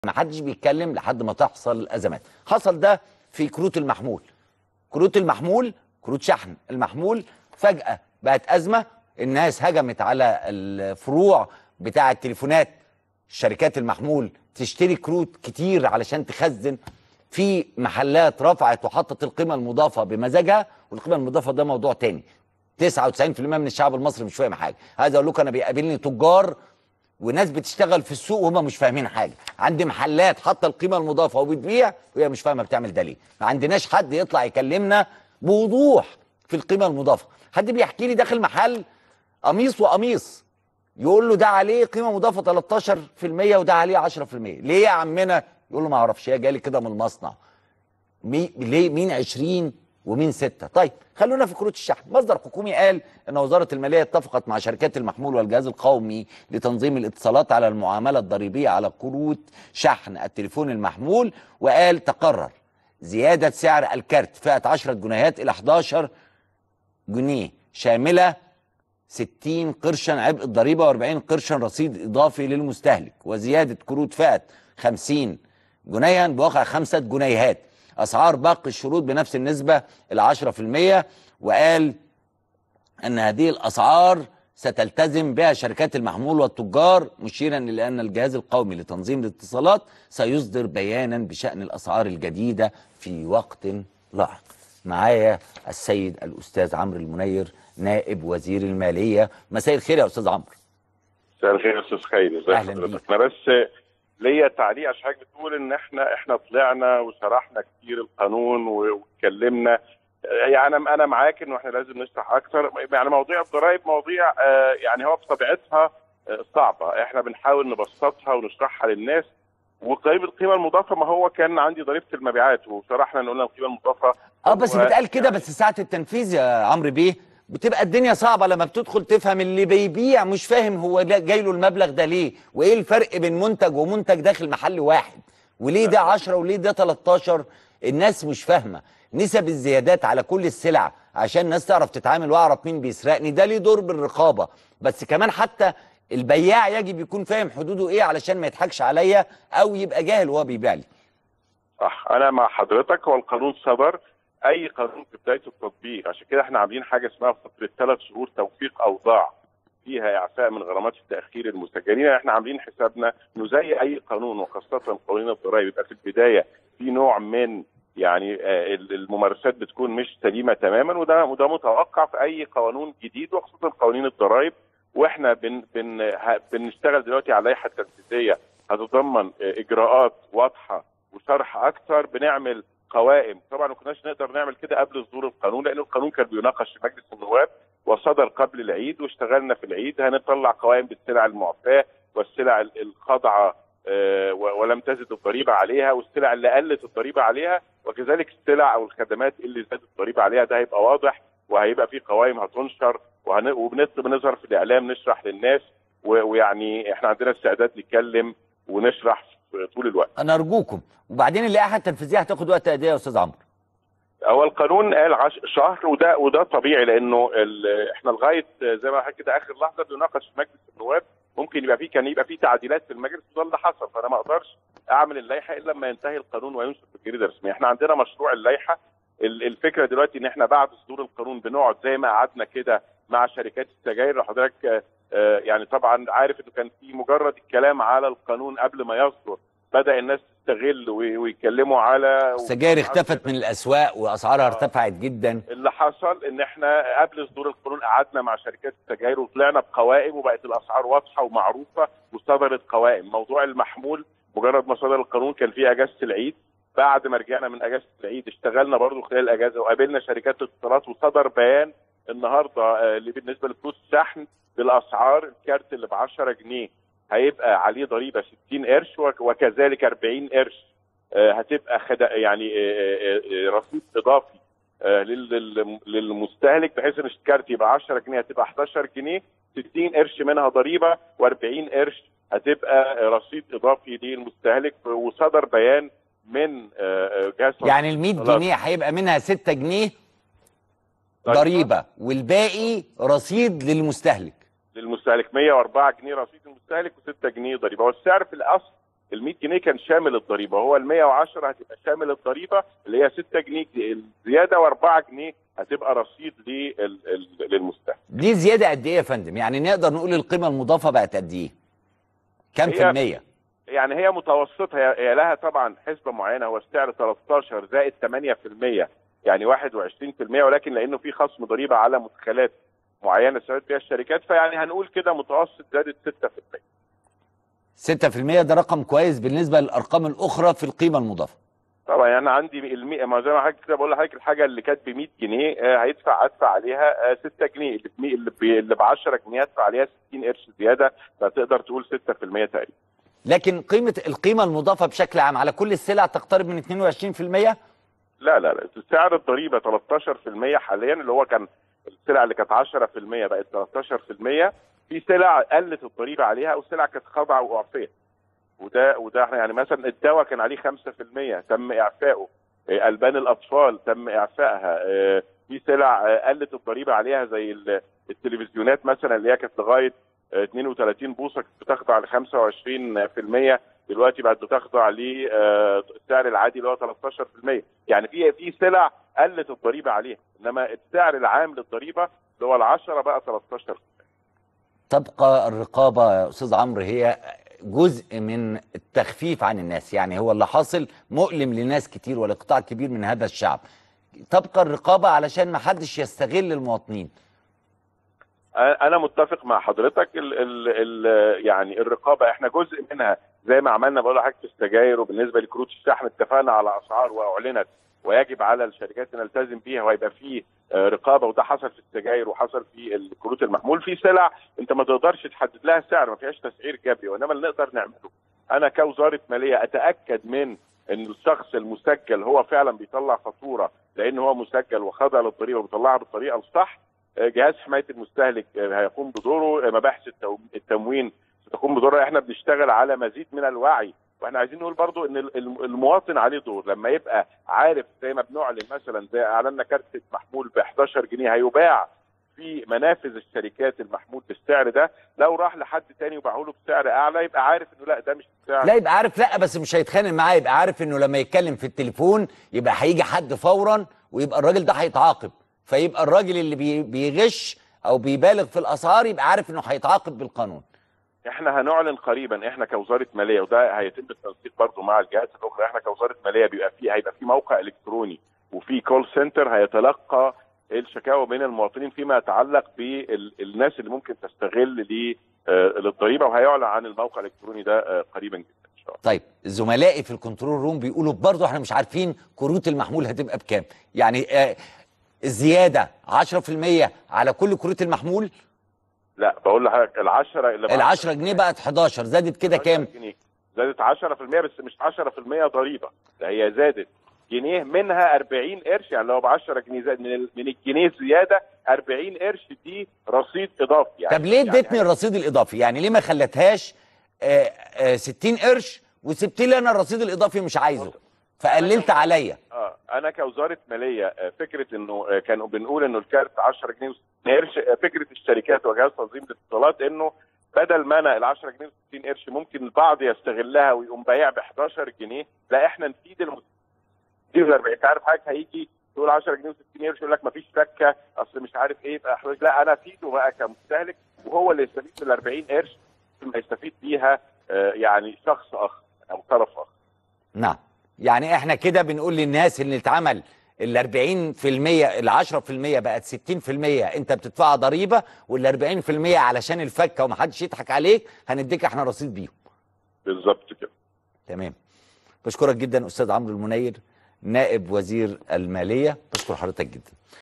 ما حدش بيتكلم لحد ما تحصل الازمات حصل ده في كروت المحمول كروت المحمول كروت شحن المحمول فجأة بقت أزمة الناس هجمت على الفروع بتاع التليفونات شركات المحمول تشتري كروت كتير علشان تخزن في محلات رفعت وحطت القيمة المضافة بمزاجها والقيمة المضافة ده موضوع تاني 99% من الشعب المصري مش فاهم حاجة عايز اقول لكم انا بيقابلني تجار وناس بتشتغل في السوق وهم مش فاهمين حاجه عندي محلات حاطه القيمه المضافه وبتبيع وهي مش فاهمه بتعمل ده ليه ما عندناش حد يطلع يكلمنا بوضوح في القيمه المضافه حد بيحكي لي داخل محل قميص وقميص يقول له ده عليه قيمه مضافه 13% وده عليه 10% ليه يا عمنا يقول له ما اعرفش هي جالي كده من المصنع مي... ليه مين 20 ومين 6 طيب خلونا في كروت الشحن مصدر حكومي قال ان وزاره الماليه اتفقت مع شركات المحمول والجهاز القومي لتنظيم الاتصالات على المعامله الضريبيه على كروت شحن التليفون المحمول وقال تقرر زياده سعر الكارت فئه 10 جنيهات الى 11 جنيه شامله 60 قرشا عبء الضريبه و40 قرشا رصيد اضافي للمستهلك وزياده كروت فئه 50 جنيها بواقع 5 جنيهات اسعار باقي الشروط بنفس النسبه ال 10% وقال ان هذه الاسعار ستلتزم بها شركات المحمول والتجار مشيرا الى ان الجهاز القومي لتنظيم الاتصالات سيصدر بيانا بشان الاسعار الجديده في وقت لاحق. معايا السيد الاستاذ عمرو المنير نائب وزير الماليه مساء الخير يا استاذ عمرو. مساء الخير يا استاذ خيري ازي حضرتك؟ انا بس ليا تعليق عشان حضرتك بتقول ان احنا احنا طلعنا وشرحنا كتير القانون واتكلمنا يعني انا معاك انه احنا لازم نشرح اكثر يعني مواضيع الضرائب مواضيع آه يعني هو بطبيعتها آه صعبه احنا بنحاول نبسطها ونشرحها للناس وقريب القيمه المضافه ما هو كان عندي ضريبه المبيعات وشرحنا ان قلنا القيمه المضافه اه بس بيتقال كده بس ساعه التنفيذ يا عمرو بيه بتبقى الدنيا صعبه لما بتدخل تفهم اللي بيبيع مش فاهم هو جاي له المبلغ ده ليه وايه الفرق بين منتج ومنتج داخل محل واحد وليه ده 10 وليه ده 13 الناس مش فاهمه نسب الزيادات على كل السلع عشان الناس تعرف تتعامل واعرف مين بيسرقني ده ليه دور بالرقابه بس كمان حتى البياع يجب يكون فاهم حدوده ايه علشان ما يضحكش عليا او يبقى جاهل وهو بيبيع لي صح انا مع حضرتك هو القانون صدر اي قانون في بدايه التطبيق عشان كده احنا عاملين حاجه اسمها فتره ثلاث شهور توثيق اوضاع فيها اعفاء من غرامات التاخير المسجلين احنا عاملين حسابنا انه زي اي قانون وخاصه قوانين الضرائب يبقى في البدايه في نوع من يعني الممارسات بتكون مش سليمه تماما وده وده متوقع في اي قانون جديد وخصوصا قوانين الضرائب واحنا بن بن بنشتغل دلوقتي على اللائحه التنفيذيه هتتضمن اجراءات واضحه وشرح اكثر بنعمل قوائم طبعا ما كناش نقدر نعمل كده قبل صدور القانون لان القانون كان بيناقش في مجلس النواب وصدر قبل العيد واشتغلنا في العيد هنطلع قوائم بالسلع المعفاه والسلع الخاضعه أه ولم تزد الضريبه عليها والسلع اللي قلت الضريبه عليها وكذلك السلع او الخدمات اللي زادت الضريبه عليها ده هيبقى واضح وهيبقى في قوائم هتنشر وبنظهر في الاعلام نشرح للناس ويعني احنا عندنا استعداد نتكلم ونشرح طول الوقت انا ارجوكم وبعدين اللائحه التنفيذيه هتاخد وقت قد ايه يا استاذ عمرو هو القانون قال عش... شهر وده وده طبيعي لانه ال... احنا لغايه زي ما حكيت كده اخر لحظه بنناقش في مجلس النواب ممكن يبقى في كان يبقى في تعديلات في المجلس وده اللي حصل فانا ما اقدرش اعمل اللائحه الا لما ينتهي القانون وينشر في الجريده الرسميه احنا عندنا مشروع اللائحه الفكره دلوقتي ان احنا بعد صدور القانون بنقعد زي ما قعدنا كده مع شركات السجاير حضرتك يعني طبعا عارف انه كان في مجرد الكلام على القانون قبل ما يصدر بدا الناس تستغل ويتكلموا على السجاير اختفت من الاسواق واسعارها ارتفعت جدا اللي حصل ان احنا قبل صدور القانون قعدنا مع شركات السجاير وطلعنا بقوائم وبقت الاسعار واضحه ومعروفه وصدرت قوائم موضوع المحمول مجرد ما صدر القانون كان في اجازه العيد بعد ما رجعنا من اجازه العيد اشتغلنا برضو خلال الاجازه وقابلنا شركات الاتصالات وصدر بيان النهارده اللي بالنسبه لفلوس الشحن بالاسعار الكارت اللي ب 10 جنيه هيبقى عليه ضريبه 60 قرش وكذلك 40 قرش هتبقى خد يعني رصيد اضافي للمستهلك بحيث ان الكارت يبقى 10 جنيه هتبقى 11 جنيه 60 قرش منها ضريبه و40 قرش هتبقى رصيد اضافي للمستهلك وصدر بيان من جهاز يعني ال 100 جنيه هيبقى منها 6 جنيه ضريبه والباقي رصيد للمستهلك للمستهلك 104 جنيه رصيد المستهلك و6 جنيه ضريبه والسعر في الاصل ال 100 جنيه كان شامل الضريبه هو ال 110 هتبقى شامل الضريبه اللي هي 6 جنيه الزياده و4 جنيه هتبقى رصيد لل- ال- للمستهلك دي زياده قد ايه يا فندم يعني نقدر نقول القيمه المضافه بقت قد ايه كام في هي- الميه يعني هي متوسطه هي, هي لها طبعا حسبه معينه هو السعر 13 زائد 8% يعني 21% ولكن لانه في خصم ضريبه على مدخلات معينه استفادت بها الشركات فيعني هنقول كده متوسط زادت 6% 6% ده رقم كويس بالنسبه للارقام الاخرى في القيمه المضافه طبعا يعني عندي المي... ما زي ما حضرتك كده بقول لحضرتك الحاجه اللي كانت ب 100 جنيه آه، هيدفع ادفع عليها آه، 6 جنيه اللي ب 100 اللي ب- اللي ب 10 جنيه هدفع عليها 60 قرش زياده فتقدر تقول 6% تقريبا لكن قيمه القيمه المضافه بشكل عام على كل السلع تقترب من 22% لا لا لا سعر الضريبه 13% حاليا اللي هو كان السلع اللي كانت 10% بقت 13% في سلع قلت الضريبه عليها او سلع كانت خاضعه واعفيت وده وده احنا يعني مثلا الدواء كان عليه 5% تم اعفائه آه، البان الاطفال تم اعفائها آه، في سلع آه، قلت الضريبه عليها زي ال- التلفزيونات مثلا اللي هي كانت لغايه آه، 32 بوصه كانت بتخضع ل 25% دلوقتي بقت بتخضع للسعر العادي اللي هو 13% يعني في في سلع قلت الضريبه عليها انما السعر العام للضريبه اللي هو ال 10 بقى 13 تبقى الرقابه يا استاذ عمرو هي جزء من التخفيف عن الناس يعني هو اللي حاصل مؤلم لناس كتير ولقطاع كبير من هذا الشعب تبقى الرقابه علشان ما حدش يستغل المواطنين انا متفق مع حضرتك ال ال ال يعني الرقابه احنا جزء منها زي ما عملنا بقول لحضرتك في السجاير وبالنسبه لكروت الشحن اتفقنا على اسعار واعلنت ويجب على الشركات ان نلتزم بيها وهيبقى في آه، رقابه وده حصل في السجاير وحصل في الكروت المحمول في سلع انت ما تقدرش تحدد لها سعر ما فيهاش تسعير جبري وانما اللي نقدر نعمله انا كوزاره ماليه اتاكد من ان الشخص المسجل هو فعلا بيطلع فاتوره لان هو مسجل وخضع للضريبه وبيطلعها بالطريقه الصح آه، جهاز حمايه المستهلك آه، هيقوم بدوره آه، مباحث التو- التموين ستقوم بدورها احنا بنشتغل على مزيد من الوعي واحنا عايزين نقول برضو ان ال- الم- المواطن عليه دور لما يبقى عارف زي ما بنعلن مثلا زي اعلنا كارت محمول ب 11 جنيه هيباع في منافذ الشركات المحمول بالسعر ده لو راح لحد تاني وباعه له بسعر اعلى يبقى عارف انه لا ده مش السعر لا يبقى عارف لا بس مش هيتخانق معاه يبقى عارف انه لما يتكلم في التليفون يبقى هيجي حد فورا ويبقى الراجل ده هيتعاقب فيبقى الراجل اللي بي- بيغش او بيبالغ في الاسعار يبقى عارف انه هيتعاقب بالقانون احنا هنعلن قريبا احنا كوزاره ماليه وده هيتم التنسيق برضه مع الجهات الاخرى احنا كوزاره ماليه بيبقى في هيبقى في موقع الكتروني وفي كول سنتر هيتلقى الشكاوى بين المواطنين فيما يتعلق بالناس اللي ممكن تستغل ل- آه، للضريبه وهيعلن عن الموقع الالكتروني ده آه، قريبا جدا ان شاء الله طيب زملائي في الكنترول روم بيقولوا برضه احنا مش عارفين كروت المحمول هتبقى بكام يعني آه الزياده 10% على كل كروت المحمول لا بقول لحضرتك ال 10 اللي ال 10 جنيه بقت 11 زادت كده كام جنيه زادت 10% بس مش 10% ضريبه ده هي زادت جنيه منها 40 قرش يعني لو ب 10 جنيه زاد من ال- من الجنيه زياده 40 قرش دي رصيد اضافي يعني طب ليه يعني اديتني الرصيد الاضافي يعني ليه ما خلتهاش آه آه 60 قرش وسبت لي انا الرصيد الاضافي مش عايزه فقللت عليا اه انا كوزاره ماليه آه، فكره انه آه، كانوا بنقول انه الكارت 10 جنيه و60 قرش آه، فكره الشركات وجهاز تنظيم الاتصالات انه بدل ما انا ال 10 جنيه و60 قرش ممكن البعض يستغلها ويقوم بايع ب 11 جنيه لا احنا نفيد المستهلك دي 40 انت عارف حضرتك هيجي تقول 10 جنيه و60 قرش يقول لك مفيش فكه اصل مش عارف ايه يبقى 11 لا انا افيده بقى كمستهلك وهو اللي يستفيد من ال 40 قرش ما يستفيد بيها آه، يعني شخص اخر او طرف اخر نعم يعني احنا كده بنقول للناس ان اتعمل ال 40% ال 10% بقت 60% انت بتدفعها ضريبه وال 40% علشان الفكه ومحدش يضحك عليك هنديك احنا رصيد بيهم بالظبط كده تمام بشكرك جدا استاذ عمرو المنير نائب وزير الماليه بشكر حضرتك جدا